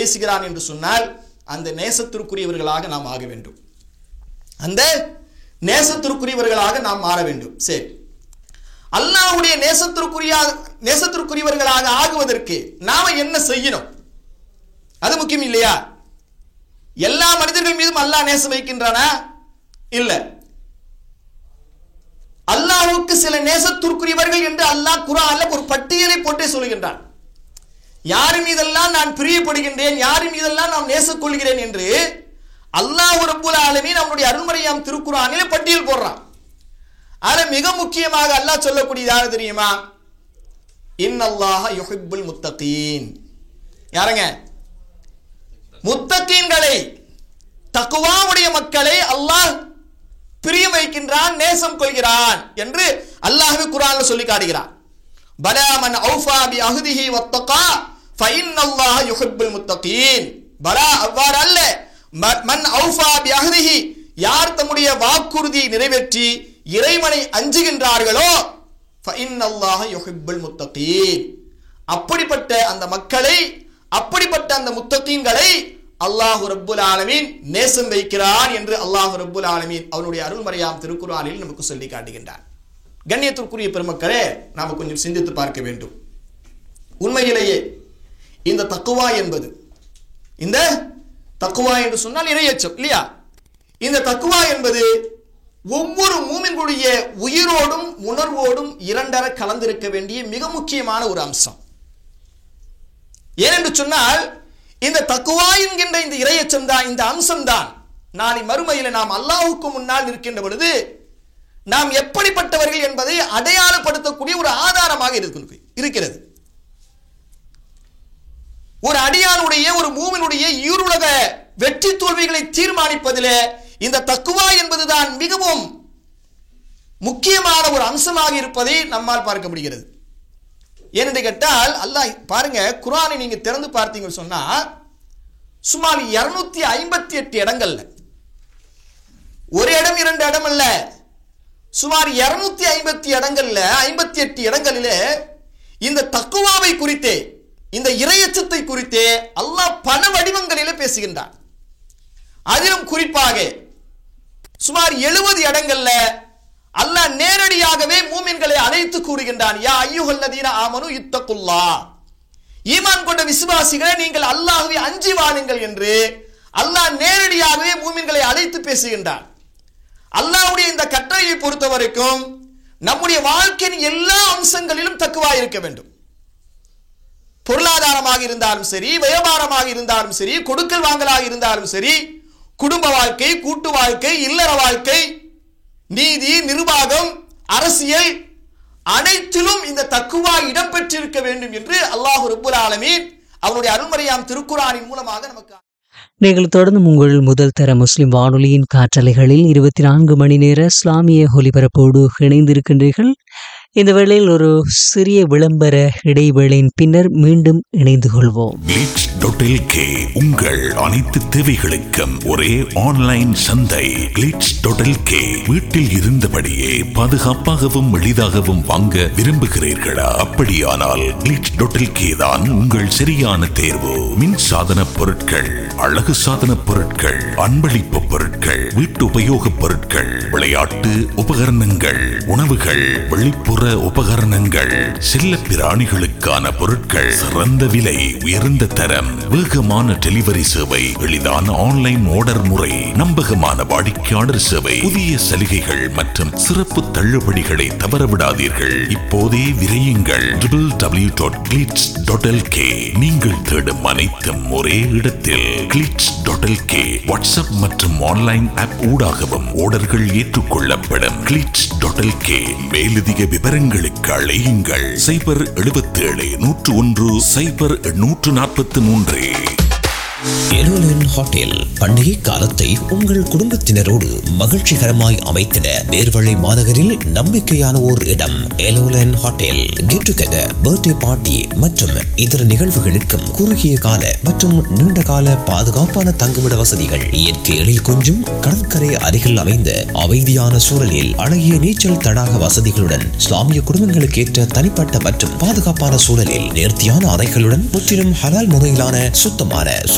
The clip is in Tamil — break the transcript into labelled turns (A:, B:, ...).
A: பேசுகிறான் என்று சொன்னால் அந்த நேசத்திற்குரியவர்களாக நாம் ஆக வேண்டும் அந்த நேசத்திற்குரியவர்களாக நாம் மாற வேண்டும் சரி அல்லாஹ்வுடைய நேசத்திற்குரிய நேசத்திற்குரியவர்களாக ஆகுவதற்கு நாம என்ன செய்யணும் அது முக்கியம் இல்லையா எல்லா மனிதர்கள் மீதும் அல்லாஹ் நேசம் வைக்கின்றானா இல்ல அல்லாஹ்வுக்கு சில நேசத்திற்குரியவர்கள் என்று அல்லாஹ் குரான்ல ஒரு பட்டியலை போட்டே சொல்கின்றான் யார் மீதெல்லாம் நான் பிரியப்படுகின்றேன் யார் மீதெல்லாம் நான் நேசக்கொள்கிறேன் என்று அல்லாஹ் ரப்புல் ஆலமீன் நம்முடைய அருள்மறையாம் திருக்குறானிலே பட்டியல் போடுறான் அதுல மிக முக்கியமாக அல்லாஹ் சொல்லக்கூடியது யாரு தெரியுமா இன்னல்லாஹ யுஹிப்புல் முத்தகீன் யாருங்க முத்தகீன்களை தக்குவாவுடைய மக்களை அல்லாஹ் பிரியம் வைக்கின்றான் நேசம் கொள்கிறான் என்று அல்லாஹ்வே குர்ஆன்ல சொல்லி காட்டுகிறான் பலா மன் ஔஃபா பி அஹ்திஹி வத்தகா ஃபஇன்னல்லாஹ யுஹிப்புல் முத்தகீன் பலா அவ்வாறு அல்ல ம- மன் ஔஃபா பி அஹ்திஹி யார் தம்முடைய வாக்குறுதி நிறைவேற்றி இறைவனை அஞ்சுகின்றார்களோ ஃபஇன்னல்லாஹ யுஹிப்புல் முத்தகீன் அப்படிப்பட்ட அந்த மக்களை அப்படிப்பட்ட அந்த முத்தகீன்களை அல்லாஹ் ரப்புல் ஆலமீன் நேசம் வைக்கிறான் என்று அல்லாஹ் ரப்புல் ஆலமீன் அவனுடைய அருள்மறையாம் திருக்குறானில் நமக்கு சொல்லி காட்டுகின்றான் கண்ணியத்திற்குரிய பெருமக்களே நாம கொஞ்சம் சிந்தித்து பார்க்க வேண்டும் உண்மையிலேயே இந்த தக்குவா என்பது இந்த தக்குவா என்று சொன்னால் இரையச்சம் இல்லையா இந்த தக்குவா என்பது ஒவ்வொரு மூமின்களுடைய உயிரோடும் உணர்வோடும் இரண்டர கலந்திருக்க வேண்டிய மிக முக்கியமான ஒரு அம்சம் ஏனென்று சொன்னால் இந்த தக்குவா என்கின்ற இந்த இரையச்சம் தான் இந்த அம்சம் தான் நாளை மறுமையில் நாம் அல்லாஹ்வுக்கு முன்னால் நிற்கின்ற பொழுது நாம் எப்படிப்பட்டவர்கள் என்பதை அடையாளப்படுத்தக்கூடிய ஒரு ஆதாரமாக இருக்கு- இருக்கிறது ஒரு அடியானுடைய ஒரு மூவினுடைய ஈருலக வெற்றி தோல்விகளை தீர்மானிப்பதிலே இந்த தக்குவா என்பதுதான் மிகவும் முக்கியமான ஒரு அம்சமாக இருப்பதை நம்மால் பார்க்க முடிகிறது ஏனென்று கேட்டால் அல்லாஹ் பாருங்க குர்ஆனை நீங்க திறந்து பார்த்தீங்கன்னு சொன்னா சுமார் இருநூத்தி ஐம்பத்தி எட்டு இடங்கள்ல ஒரு இடம் இரண்டு இடம் அல்ல சுமார் இருநூத்தி ஐம்பத்தி இடங்கள்ல ஐம்பத்தி எட்டு இடங்களிலே இந்த தக்குவாவை குறித்தே இந்த இரையச்சத்தை குறித்தே அல்லாஹ் பல வடிவங்களிலே பேசுகின்றான் அதிலும் குறிப்பாக சுமார் எழுபது இடங்கள்ல அல்லாஹ் நேரடியாகவே மூமின்களை அழைத்து கூறுகின்றான் யா ஐயுஹல்லதீன ஆமனு இத்தகுல்லா ஈமான் கொண்ட விசுவாசிகளை நீங்கள் அல்லாஹ்வை அஞ்சி வாழுங்கள் என்று அல்லாஹ் நேரடியாகவே மூமின்களை அழைத்து பேசுகின்றான் அல்லாஹ்வுடைய இந்த கட்டளையை பொறுத்த வரைக்கும் நம்முடைய வாழ்க்கையின் எல்லா அம்சங்களிலும் தக்குவா இருக்க வேண்டும் பொருளாதாரமாக இருந்தாலும் சரி வியாபாரமாக இருந்தாலும் சரி கொடுக்கல் வாங்கலாக இருந்தாலும் சரி குடும்ப வாழ்க்கை கூட்டு வாழ்க்கை இல்லற வாழ்க்கை நீதி நிர்வாகம் அரசியல் அனைத்திலும் இந்த தக்குவா இடம்பெற்றிருக்க வேண்டும் என்று அல்லாஹ் ரப்புல் ஆலமீன் அவருடைய அருள்மறையாம் திருக்குறானின் மூலமாக நமக்கு
B: நீங்கள் தொடர்ந்து உங்கள் முதல் தர முஸ்லிம் வானொலியின் காற்றலைகளில் இருபத்தி நான்கு மணி நேர இஸ்லாமிய ஒலிபரப்போடு இணைந்திருக்கின்றீர்கள் இந்த வேளையில் ஒரு சிறிய விளம்பர இடைவேளையின் பின்னர் மீண்டும் இணைந்து கொள்வோம்
C: கிளிட்ஸ் டாட் உங்கள் அனைத்து தேவைகளுக்கும் ஒரே ஆன்லைன் சந்தை கிளிட்ஸ் டாட் வீட்டில் இருந்தபடியே பாதுகாப்பாகவும் எளிதாகவும் வாங்க விரும்புகிறீர்களா அப்படியானால் கிளிட்ஸ் டாட் தான் உங்கள் சரியான தேர்வு மின் சாதன பொருட்கள் அழகு சாதன பொருட்கள் அன்பளிப்பு பொருட்கள் வீட்டு உபயோகப் பொருட்கள் விளையாட்டு உபகரணங்கள் உணவுகள் வெளிப்புற உபகரணங்கள் செல்ல பிராணிகளுக்கான பொருட்கள் சிறந்த விலை உயர்ந்த தரம் வேகமான டெலிவரி சேவை எளிதான ஆன்லைன் ஆர்டர் முறை நம்பகமான வாடிக்கையாளர் சேவை புதிய சலுகைகள் மற்றும் சிறப்பு தள்ளுபடிகளை தவறவிடாதீர்கள் இப்போதே விரையுங்கள் டபிள்யூ டாட் கிளிட்ஸ் டாட் நீங்கள் தேடும் அனைத்தும் ஒரே இடத்தில் கிளிட்ஸ் டாட் வாட்ஸ்அப் மற்றும் ஆன்லைன் ஆப் ஊடாகவும் ஆர்டர்கள் ஏற்றுக்கொள்ளப்படும் கிளிட்ஸ் டாட் மேலதிக விவரங்களுக்கு அழையுங்கள் சைபர் 77 நூற்று ஒன்று சைபர் நூற்று நாற்பத்தி மூன்று
D: எலோலன் ஹோட்டல் பண்டிகை காலத்தை உங்கள் குடும்பத்தினரோடு மகிழ்ச்சிகரமாய் அமைத்திட நேர்வழி மாநகரில் நம்பிக்கையான ஓர் இடம் எலோலன் hotel get together birthday party மற்றும் இதர நிகழ்வுகளுக்கும் குறுகிய கால மற்றும் நீண்ட கால பாதுகாப்பான தங்குமிட வசதிகள் இயற்கை எழில் கொஞ்சும் கடற்கரை அருகில் அமைந்த அமைதியான சூழலில் அழகிய நீச்சல் தடாக வசதிகளுடன் இஸ்லாமிய குடும்பங்களுக்கு ஏற்ற தனிப்பட்ட மற்றும் பாதுகாப்பான சூழலில் நேர்த்தியான அறைகளுடன் முற்றிலும் ஹலால் முறையிலான சுத்தமான